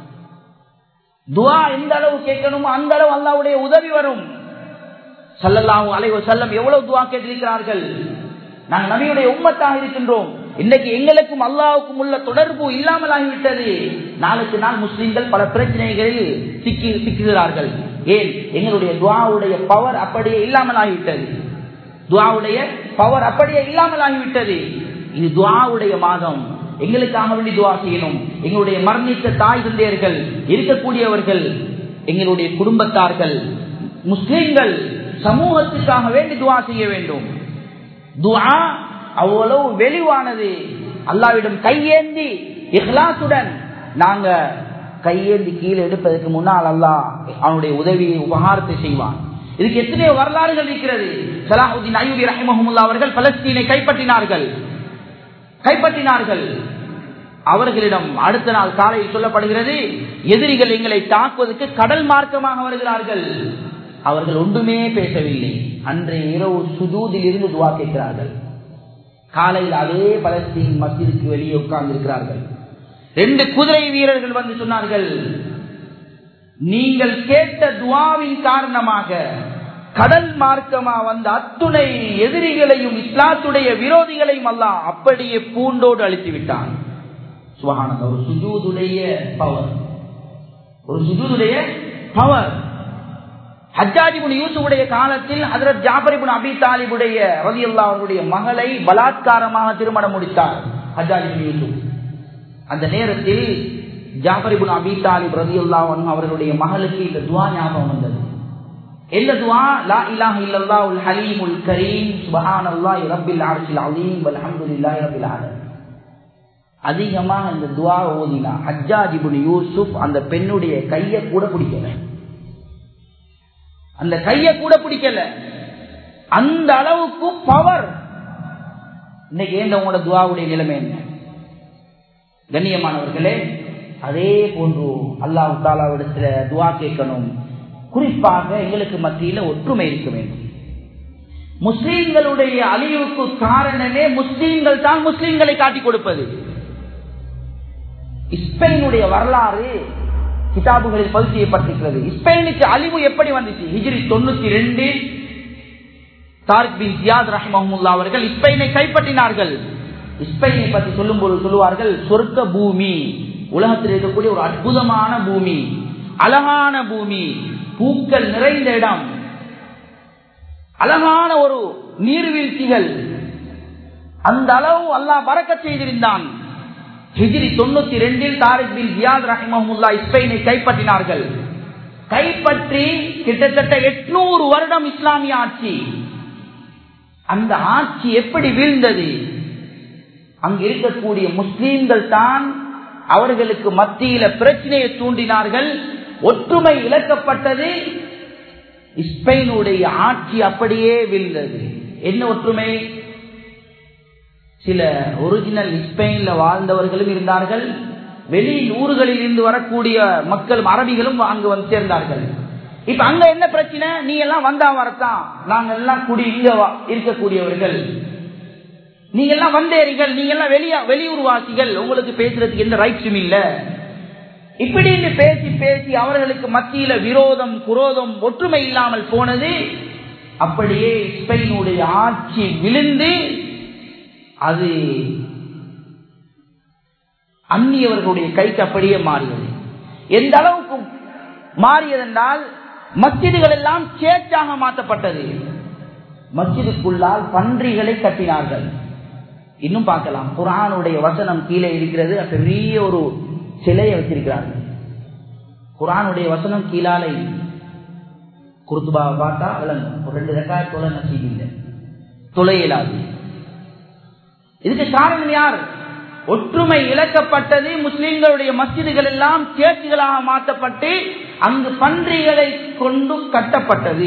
துவா எந்த அளவு கேட்கணுமோ அந்த அளவு அல்லாவுடைய உதவி வரும் சல்லல்லாஹு அலைவ செல்லம் எவ்வளவு துவா கேட்டிருக்கிறார்கள் நாங்கள் நபியுடைய உம்மத்தாக இருக்கின்றோம் இன்னைக்கு எங்களுக்கும் அல்லாவுக்கும் உள்ள தொடர்பு இல்லாமல் ஆகிவிட்டது நாளுக்கு நாள் முஸ்லிம்கள் பல பிரச்சனைகளில் சிக்கி சிக்குகிறார்கள் ஏன் எங்களுடைய துவாவுடைய பவர் அப்படியே இல்லாமல் ஆகிவிட்டது துவாவுடைய பவர் அப்படியே இல்லாமல் ஆகிவிட்டது இது துவாவுடைய மாதம் எங்களுக்காக வேண்டி துவா செய்யணும் எங்களுடைய மரணித்த தாய் தந்தையர்கள் இருக்கக்கூடியவர்கள் எங்களுடைய குடும்பத்தார்கள் முஸ்லிம்கள் சமூகத்துக்காக வேண்டி துவா செய்ய வேண்டும் துவா அவ்வளவு வெளிவானது அல்லாவிடம் கையேந்தி இஹ்லாசுடன் நாங்க கையேந்தி கீழே எடுப்பதற்கு முன்னால் அல்லாஹ் அவனுடைய உதவியை உபகாரத்தை செய்வான் இதுக்கு எத்தனையோ வரலாறுகள் இருக்கிறது சலாஹுதீன் அயூபி ரஹிமஹமுல்லா அவர்கள் பலஸ்தீனை கைப்பற்றினார்கள் கைப்பற்றினார்கள் அவர்களிடம் அடுத்த நாள் காலையில் சொல்லப்படுகிறது எதிரிகள் எங்களை தாக்குவதற்கு கடல் மார்க்கமாக வருகிறார்கள் அவர்கள் ஒன்றுமே பேசவில்லை அன்றைய இரவு சுதூதில் இருந்து துவா கேட்கிறார்கள் காலையில் அதே பலஸ்தீன் மஸ்ஜிதுக்கு வெளியே உட்கார்ந்து இருக்கிறார்கள் ரெண்டு குதிரை வீரர்கள் வந்து சொன்னார்கள் நீங்கள் கேட்ட துவாவின் காரணமாக கடல் மார்க்கமா வந்த அத்துணை எதிரிகளையும் இஸ்லாத்துடைய விரோதிகளையும் அல்ல அப்படியே பூண்டோடு அழித்து விட்டான் சுபகானந்த ஒரு சுஜூதுடைய பவர் ஒரு சுஜூதுடைய பவர் ஹஜ்ஜாஜிபுன் யூசுடைய காலத்தில் ஹதரத் ஜாபரிபுன் அபி தாலிபுடைய ரவி அல்லா அவர்களுடைய மகளை பலாத்காரமாக திருமணம் முடித்தார் ஹஜ்ஜாஜிபுன் யூசுப் அந்த நேரத்தில் ஜாபரிபுன் அபி தாலிப் ரவி அல்லா அவர்களுடைய மகளுக்கு இந்த துவா ஞாபகம் வந்தது எந்த துவா லா இலாஹ இல்லல்லாஹ் உல் ஹலீமுல் கரீம் சுபஹானல்லாஹி ரப்பில் அர்ஷில் அலீம் வல்ஹம்துலில்லாஹி ரப்பில் ஆலமீன் அதிகமாக இந்த துவா ஓதினா ஹஜ்ஜாஜ் இப்னு யூசுப் அந்த பெண்ணுடைய கையை கூட பிடிக்கல அந்த கையை கூட பிடிக்கல அந்த அளவுக்கு பவர் இன்னைக்கு ஏந்த உங்களோட துவாவுடைய நிலைமை என்ன கண்ணியமானவர்களே அதே போன்று அல்லாஹ் தாலாவிடத்துல துவா கேட்கணும் குறிப்பாக எங்களுக்கு மத்தியில ஒற்றுமை இருக்க வேண்டும் முஸ்லீம்களுடைய அழிவுக்கு காரணமே முஸ்லீம்கள் தான் முஸ்லீம்களை காட்டிக் கொடுப்பது ஸ்பெயினுடைய வரலாறு கிதாபுகளில் பதிவு செய்யப்பட்டிருக்கிறது ஸ்பெயினுக்கு அழிவு எப்படி வந்துச்சு ஹிஜ்ரி தொண்ணூத்தி ரெண்டு தாரிக் பின் ஜியாத் ரஹ்மஹமுல்லா அவர்கள் ஸ்பெயினை கைப்பற்றினார்கள் ஸ்பெயினை பற்றி சொல்லும் போது சொல்லுவார்கள் சொர்க்க பூமி உலகத்தில் இருக்கக்கூடிய ஒரு அற்புதமான பூமி அழகான பூமி பூக்கள் நிறைந்த இடம் அழகான ஒரு நீர்வீழ்ச்சிகள் அந்த அளவு அல்லாஹ் பறக்க செய்திருந்தான் ஹிஜ்ரி தொண்ணூத்தி ரெண்டில் தாரிக் பின் ஜியாத் ரஹிமஹமுல்லா ஸ்பெயினை கைப்பற்றினார்கள் கைப்பற்றி கிட்டத்தட்ட எட்நூறு வருடம் இஸ்லாமிய ஆட்சி அந்த ஆட்சி எப்படி வீழ்ந்தது அங்கு இருக்கக்கூடிய முஸ்லீம்கள் தான் அவர்களுக்கு மத்தியில பிரச்சனையை தூண்டினார்கள் ஒற்றுமை இழக்கப்பட்டது ஸ்பெயினுடைய ஆட்சி அப்படியே வீழ்ந்தது என்ன ஒற்றுமை சில ஒரிஜினல் ஸ்பெயின்ல வாழ்ந்தவர்களும் இருந்தார்கள் வெளி ஊர்களில் இருந்து வரக்கூடிய மக்களும் அரபிகளும் அங்கு வந்து சேர்ந்தார்கள் இப்ப அங்க என்ன பிரச்சனை நீ எல்லாம் வந்தா வரத்தான் நாங்க எல்லாம் குடி இங்க வா- இருக்கக்கூடியவர்கள் நீங்க எல்லாம் வந்தேறிகள் நீங்க எல்லாம் வெளியா வெளியூர் வாசிகள் உங்களுக்கு பேசுறதுக்கு எந்த ரைட்ஸும் இல்ல இப்படின்னு பேசி பேசி அவர்களுக்கு மத்தியில விரோதம் குரோதம் ஒற்றுமை இல்லாமல் போனது அப்படியே ஸ்பெயினுடைய ஆட்சி விழுந்து அது அந்நியவர்களுடைய கைக்கு அப்படியே மாறியது எந்த அளவுக்கு மாறியதென்றால் மஸ்ஜிதுகள் எல்லாம் சேச்சாக மாற்றப்பட்டது மஸ்ஜிதுக்குள்ளால் பன்றிகளை கட்டினார்கள் இன்னும் பார்க்கலாம் குரானுடைய வசனம் கீழே இருக்கிறது பெரிய ஒரு சிலையை வச்சிருக்கிறார்கள் குரானுடைய வசனம் கீழாலை குருத்துபாவை பார்த்தா விளங்கும் ஒரு ரெண்டு ரெக்காய் தொலை நசீது இல்லை தொலை இயலாது இதுக்கு காரணம் யார் ஒற்றுமை இழக்கப்பட்டது முஸ்லிம்களுடைய மஸ்ஜிதுகள் எல்லாம் சேர்ச்சிகளாக மாற்றப்பட்டு அங்கு பன்றிகளை கொண்டு கட்டப்பட்டது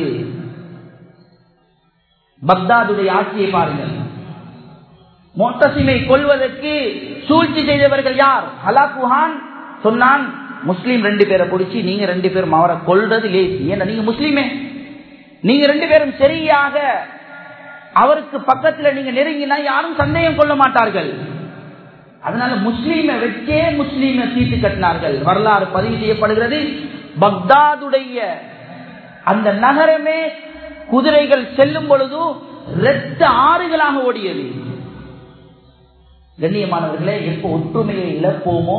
பக்தாதுடைய ஆட்சியை பாருங்கள் மொத்தசிமை கொள்வதற்கு சூழ்ச்சி செய்தவர்கள் யார் ஹலாக்குஹான் சொன்னான் முஸ்லீம் ரெண்டு பேரை பிடிச்சி நீங்க ரெண்டு பேரும் அவரை கொள்றது லேசி ஏன்னா நீங்க முஸ்லீமே நீங்க ரெண்டு பேரும் சரியாக அவருக்கு பக்கத்துல நீங்க நெருங்கினா யாரும் சந்தேகம் கொள்ள மாட்டார்கள் அதனால முஸ்லீமை வச்சே முஸ்லீமை தீர்த்து கட்டினார்கள் வரலாறு பதிவு செய்யப்படுகிறது பக்தாதுடைய அந்த நகரமே குதிரைகள் செல்லும் பொழுது இரத்த ஆறுகளாக ஓடியது கண்ணியமானவர்களே எப்போ ஒற்றுமையை இழப்போமோ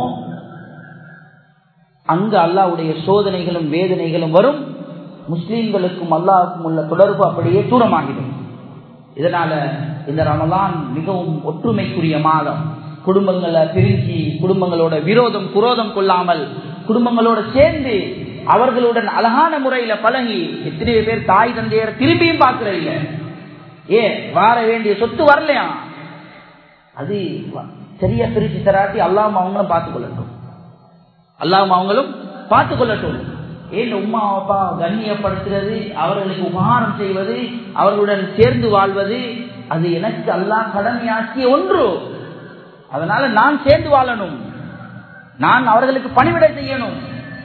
அங்கு அல்லாவுடைய சோதனைகளும் வேதனைகளும் வரும் முஸ்லீம்களுக்கும் அல்லாவுக்கும் உள்ள தொடர்பு அப்படியே தூரமாகிடும் இதனால இந்த ரமலான் மிகவும் ஒற்றுமைக்குரிய மாதம் குடும்பங்களை பிரிஞ்சு குடும்பங்களோட விரோதம் குரோதம் கொள்ளாமல் குடும்பங்களோட சேர்ந்து அவர்களுடன் அழகான முறையில பழகி எத்தனையோ பேர் தாய் தந்தையர் திரும்பியும் பார்க்கறதில்ல ஏ வார வேண்டிய சொத்து வரலையா அது சரியா பிரிச்சு தராட்டி அல்லாம அவங்களும் பார்த்துக் கொள்ளட்டும் அல்லாம அவங்களும் பார்த்துக் கொள்ளட்டும் ஏன் உமா அப்பா கண்ணியப்படுத்துறது அவர்களுக்கு உபகாரம் செய்வது அவர்களுடன் சேர்ந்து வாழ்வது அது எனக்கு அல்லாஹ் கடமையாக்கிய ஒன்று அதனால நான் சேர்ந்து வாழணும் நான் அவர்களுக்கு பணிவிடை செய்யணும்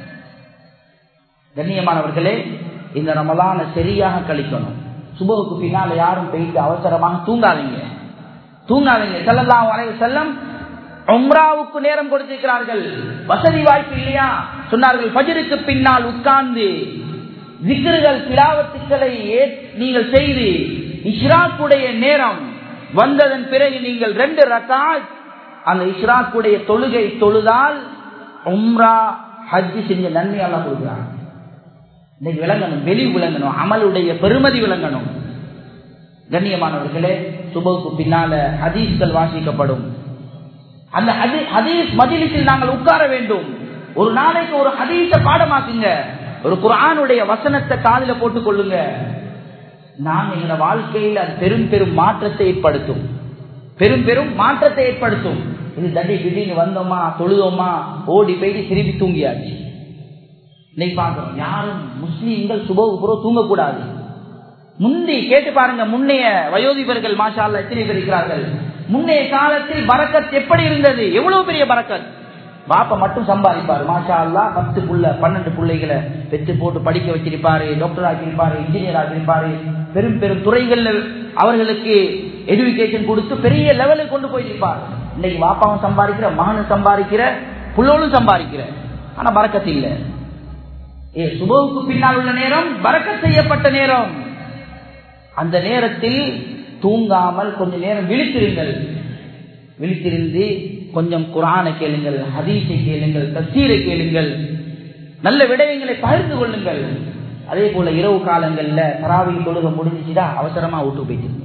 கண்ணியமானவர்களே இந்த ரமலான சரியாக கழிக்கணும் சுபவுக்கு பின்னால யாரும் போயிட்டு அவசரமாக தூங்காதீங்க தூங்காதீங்க செல்லலாம் வரைவு செல்லம் உம்ராவுக்கு நேரம் கொடுத்திருக்கிறார்கள் வசதி வாய்ப்பு இல்லையா சொன்னார்கள் பஜருக்கு பின்னால் உட்கார்ந்து விக்கிர்கள் பிலாவத்துக்களை நீங்கள் செய்து இஷ்ராக்குடைய நேரம் வந்ததன் பிறகு நீங்கள் ரெண்டு ரகாத் அந்த இஷ்ராக்குடைய தொழுகை தொழுதால் உம்ரா ஹஜ் செஞ்ச நன்மை எல்லாம் கொடுக்குறாங்க இன்னைக்கு விளங்கணும் வெளி விளங்கணும் அமலுடைய பெருமதி விளங்கணும் கண்ணியமானவர்களே சுபவுக்கு பின்னால ஹதீஸ்கள் வாசிக்கப்படும் அந்த ஹதீஸ் மதிலிசில் நாங்கள் உட்கார வேண்டும் ஒரு நாளைக்கு ஒரு ஹதீஸ பாடமாக்குங்க ஒரு குரானுடைய வசனத்தை காதில போட்டுக் கொள்ளுங்க நாங்க எங்களோட வாழ்க்கையில் அது பெரும் பெரும் மாற்றத்தை ஏற்படுத்தும் பெரும் பெரும் மாற்றத்தை ஏற்படுத்தும் இது தண்டி திடீர்னு வந்தோமா தொழுதோமா ஓடி போயிட்டு திருப்பி தூங்கியாச்சு இன்னைக்கு பாக்குறோம் யாரும் முஸ்லீம்கள் சுபவு புறோ தூங்கக்கூடாது முந்தி கேட்டு பாருங்க முன்னைய வயோதிபர்கள் மாஷால்ல எத்தனை பேர் இருக்கிறார்கள் முன்னைய காலத்தில் பரக்கத் எப்படி இருந்தது எவ்வளவு பெரிய பரக்கத் பாப்பா மட்டும் சம்பாதிப்பாரு மாஷா அல்லா பத்து புள்ள பன்னெண்டு பிள்ளைகளை பெற்று போட்டு படிக்க வச்சிருப்பாரு டாக்டர் ஆக்கியிருப்பாரு இன்ஜினியர் ஆக்கியிருப்பாரு பெரும் பெரும் துறைகள்ல அவர்களுக்கு எஜுகேஷன் கொடுத்து பெரிய லெவலுக்கு கொண்டு போயிருப்பார் இன்னைக்கு பாப்பாவும் சம்பாதிக்கிற மகனும் சம்பாதிக்கிற புள்ளோளும் சம்பாதிக்கிற ஆனா பறக்கத்து இல்லை ஏ சுபவுக்கு பின்னால் உள்ள நேரம் பறக்க செய்யப்பட்ட நேரம் அந்த நேரத்தில் தூங்காமல் கொஞ்ச நேரம் விழித்திருங்கள் விழித்திருந்து கொஞ்சம் குரானை கேளுங்கள் ஹதீஸை கேளுங்கள் தசீரை கேளுங்கள் நல்ல விடயங்களை பகிர்ந்து கொள்ளுங்கள் அதே போல இரவு காலங்கள்ல தராவி தொழுக முடிஞ்சுச்சுடா அவசரமா விட்டு போயிட்டு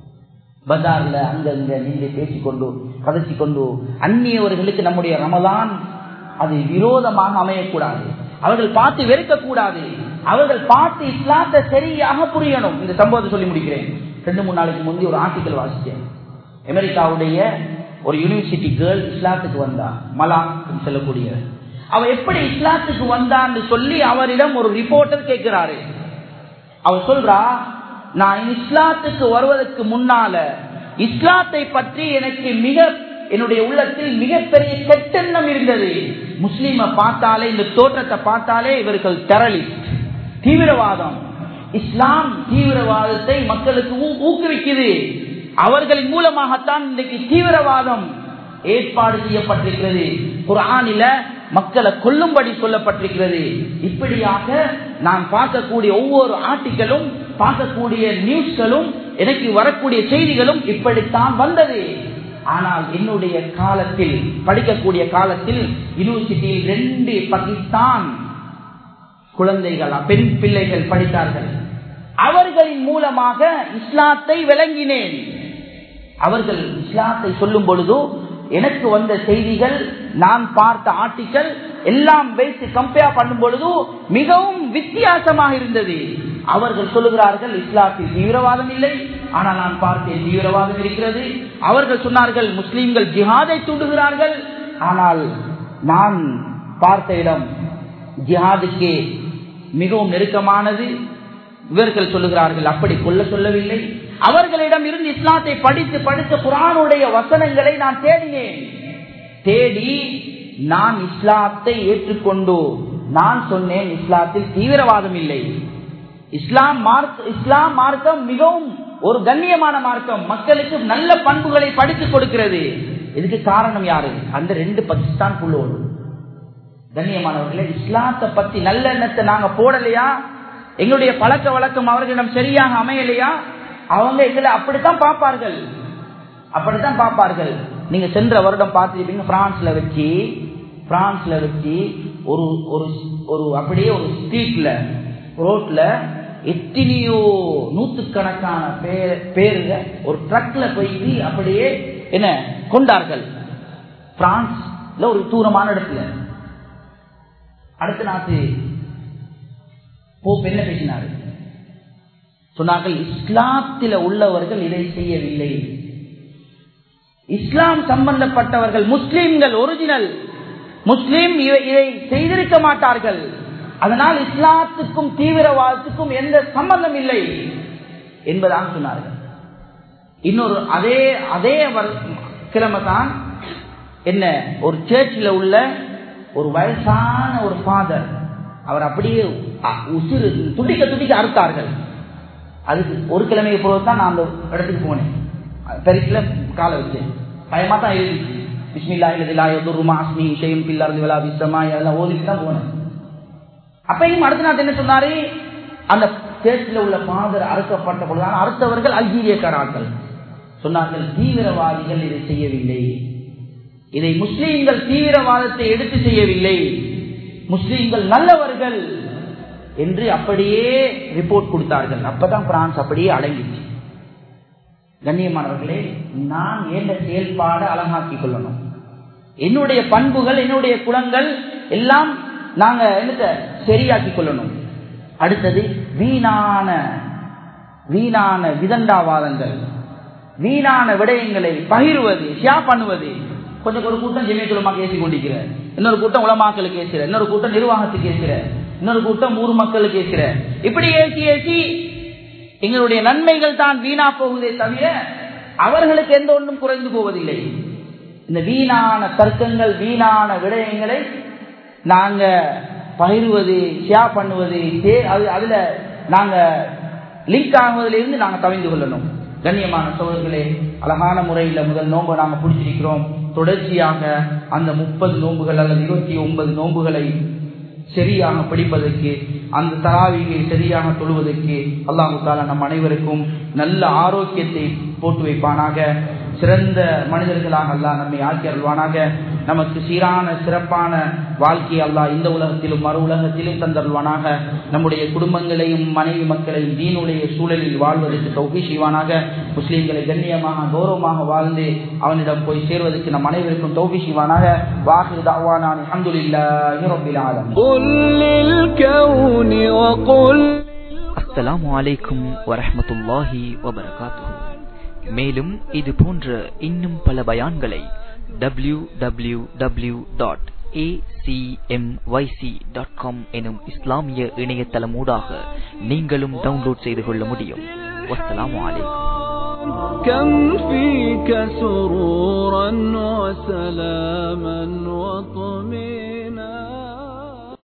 பஜார்ல அங்கங்க நின்று பேசிக்கொண்டு கதைச்சு கொண்டு அந்நியவர்களுக்கு நம்முடைய ரமதான் அது விரோதமாக அமையக்கூடாது அவர்கள் பார்த்து வெறுக்கக்கூடாது அவர்கள் பார்த்து இஸ்லாத்தை சரியாக புரியணும் இந்த சம்பவத்தை சொல்லி முடிக்கிறேன் ரெண்டு மூணு நாளைக்கு முந்தைய ஒரு ஆர்டிக்கல் வாசித்தேன் அமெரிக்காவுடைய ஒரு யூனிவர்சிட்டி கேர்ள் இஸ்லாத்துக்கு வந்தா மலாக் சொல்லக்கூடிய அவ எப்படி இஸ்லாத்துக்கு வந்தான்னு சொல்லி அவரிடம் ஒரு ரிப்போர்ட்டர் கேட்கிறாரு அவர் சொல்றா நான் இஸ்லாத்துக்கு வருவதற்கு முன்னால இஸ்லாத்தை பற்றி எனக்கு மிக என்னுடைய உள்ளத்தில் மிகப்பெரிய கெட்டெண்ணம் இருந்தது முஸ்லீமை பார்த்தாலே இந்த தோற்றத்தை பார்த்தாலே இவர்கள் டெரலிஸ்ட் தீவிரவாதம் இஸ்லாம் தீவிரவாதத்தை மக்களுக்கு ஊக்குவிக்குது அவர்களின் மூலமாகத்தான் இன்றைக்கு தீவிரவாதம் ஏற்பாடு செய்யப்பட்டிருக்கிறது குரானில மக்களை கொல்லும்படி சொல்லப்பட்டிருக்கிறது இப்படியாக நான் பார்க்கக்கூடிய ஒவ்வொரு ஆர்டிகளும் பார்க்கக்கூடிய நியூஸ்களும் எனக்கு வரக்கூடிய செய்திகளும் இப்படித்தான் வந்தது ஆனால் என்னுடைய காலத்தில் படிக்கக்கூடிய காலத்தில் யூனிவர்சிட்டியில் ரெண்டு பாகிஸ்தான் குழந்தைகள் பெண் பிள்ளைகள் படித்தார்கள் அவர்களின் மூலமாக இஸ்லாத்தை விளங்கினேன் அவர்கள் இஸ்லாத்தை சொல்லும் பொழுது எனக்கு வந்த செய்திகள் நான் பார்த்த ஆர்டிக்கல் எல்லாம் வைத்து கம்பேர் பண்ணும் பொழுது மிகவும் வித்தியாசமாக இருந்தது அவர்கள் சொல்லுகிறார்கள் இஸ்லாத்தில் தீவிரவாதம் இல்லை ஆனால் நான் பார்த்தேன் தீவிரவாதம் இருக்கிறது அவர்கள் சொன்னார்கள் முஸ்லீம்கள் ஜிஹாதை தூண்டுகிறார்கள் ஆனால் நான் பார்த்த இடம் ஜிஹாதுக்கு மிகவும் நெருக்கமானது இவர்கள் சொல்லுகிறார்கள் அப்படி கொல்ல சொல்லவில்லை அவர்களிடம் இருந்து இஸ்லாத்தை படித்து படித்த குரானுடைய வசனங்களை நான் தேடினேன் தேடி நான் இஸ்லாத்தை ஏற்றுக்கொண்டு நான் சொன்னேன் இஸ்லாத்தில் தீவிரவாதம் இல்லை இஸ்லாம் மார்க் இஸ்லாம் மார்க்கம் மிகவும் ஒரு கண்ணியமான மார்க்கம் மக்களுக்கு நல்ல பண்புகளை படித்துக் கொடுக்கிறது இதுக்கு காரணம் யாரு அந்த ரெண்டு பாகிஸ்தான் புள்ளோடு கண்ணியமானவர்களே இஸ்லாத்தை பத்தி நல்ல எண்ணத்தை நாங்க போடலையா எங்களுடைய பழக்க வழக்கம் அவர்களிடம் சரியாக அமையலையா அவங்க எங்களை அப்படித்தான் பார்ப்பார்கள் அப்படித்தான் பார்ப்பார்கள் நீங்க சென்ற வருடம் பார்த்துருப்பீங்க பிரான்ஸ்ல வச்சு பிரான்ஸ்ல வச்சு ஒரு ஒரு ஒரு அப்படியே ஒரு ஸ்ட்ரீட்ல ரோட்ல எத்தனையோ நூத்துக்கணக்கான பேர் பேருங்க ஒரு ட்ரக்ல போய் அப்படியே என்ன கொண்டார்கள் பிரான்ஸ்ல ஒரு தூரமான இடத்துல அடுத்த நாட்டு போப் என்ன பேசினாரு சொன்னார்கள் இஸ்லாத்தில உள்ளவர்கள் இதை செய்யவில்லை இஸ்லாம் சம்பந்தப்பட்டவர்கள் முஸ்லிம்கள் ஒரிஜினல் முஸ்லிம் இதை செய்திருக்க மாட்டார்கள் அதனால் இஸ்லாத்துக்கும் தீவிரவாதத்துக்கும் எந்த சம்பந்தம் இல்லை என்பதாக சொன்னார்கள் இன்னொரு அதே அதே கிழமை தான் என்ன ஒரு சேர்ச்சில் உள்ள ஒரு வயசான ஒரு ஃபாதர் அவர் அப்படியே உசிறு துடிக்க துடிக்க அறுத்தார்கள் அதுக்கு ஒரு கிழமைக்கு போது தான் நான் அந்த இடத்துக்கு போனேன் பெருக்கில காலை வச்சேன் பயமா தான் இருந்துச்சு பிஸ்மில்லா இல்லதில்லா எதுருமா அஸ்மி ஷெயம் பில்லார் விழா விசமா அதெல்லாம் ஓதிட்டு தான் போனேன் அப்பையும் அடுத்த நாள் என்ன சொன்னாரு அந்த சேர்ச்சில் உள்ள ஃபாதர் அறுக்கப்பட்ட பொழுது அறுத்தவர்கள் அல்ஜீரியக்காரார்கள் சொன்னார்கள் தீவிரவாதிகள் இதை செய்யவில்லை இதை முஸ்லீம்கள் தீவிரவாதத்தை எடுத்து செய்யவில்லை முஸ்லீம்கள் நல்லவர்கள் என்று அப்படியே ரிப்போர்ட் கொடுத்தார்கள் அப்பதான் பிரான்ஸ் அப்படியே அடங்கிச்சு கண்ணியமானவர்களே நான் ஏந்த செயல்பாடு அழகாக்கி கொள்ளணும் என்னுடைய பண்புகள் என்னுடைய குணங்கள் எல்லாம் நாங்க என்னத்த சரியாக்கி கொள்ளணும் அடுத்தது வீணான வீணான விதண்டாவாதங்கள் வீணான விடயங்களை பகிர்வது ஷியா பண்ணுவது கொஞ்சம் ஒரு கூட்டம் ஜெமியத்துலமாக பேசி கொண்டிருக்கிற இன்னொரு கூட்டம் உலமாக்களுக்கு ஏசுற இன்னொரு கூட்டம் நிர்வாகத்துக்கு ஏசுற இன்னொரு கூட்டம் ஊர் மக்களுக்கு ஏசுற இப்படி ஏசி ஏசி எங்களுடைய நன்மைகள் தான் வீணா போகுதே தவிர அவர்களுக்கு எந்த ஒன்றும் குறைந்து போவதில்லை இந்த வீணான தர்க்கங்கள் வீணான விடயங்களை நாங்க பகிர்வது ஷேர் பண்ணுவது அது அதுல நாங்க லிங்க் ஆகுவதிலிருந்து நாங்க தவிந்து கொள்ளணும் கண்ணியமான சோழர்களே அழகான முறையில் முதல் நோன்பை நாங்கள் பிடிச்சிருக்கிறோம் தொடர்ச்சியாக அந்த முப்பது நோன்புகள் அல்லது இருபத்தி ஒன்பது நோன்புகளை சரியாக படிப்பதற்கு அந்த தராவிகை சரியாக தொழுவதற்கு அல்லாஹு தாலா நம் அனைவருக்கும் நல்ல ஆரோக்கியத்தை போட்டு வைப்பானாக சிறந்த மனிதர்களாக அல்லாஹ் நம்மை ஆக்கி அருள்வானாக நமக்கு சீரான சிறப்பான வாழ்க்கை அல்லாஹ் இந்த உலகத்திலும் மறு உலகத்திலும் தந்தருள்வானாக நம்முடைய குடும்பங்களையும் மனைவி மக்களையும் தீனுடைய சூழலில் வாழ்வதற்கு தௌபி செய்வானாக முஸ்லீம்களை கண்ணியமாக கௌரவமாக வாழ்ந்து அவனிடம் போய் சேர்வதற்கு நம் அனைவருக்கும் தௌபி செய்வானாக வாஹிர் தாவானான் அல்ஹம்துலில்லாஹி ரப்பில் ஆலமீன் قل للكون وقل அஸ்ஸலாமு அலைக்கும் வரஹ்மத்துல்லாஹி வபரகாத்துஹு மேலும் இது போன்ற இன்னும் பல பயான்களை W W W dot dot com எனும் இஸ்லாமிய இணையதளமூடாக நீங்களும் டவுன்லோட் செய்து கொள்ள முடியும் வஸ்ஸலாமு அலைக்கும் كم فيك سرورا وسلاما وطمئنا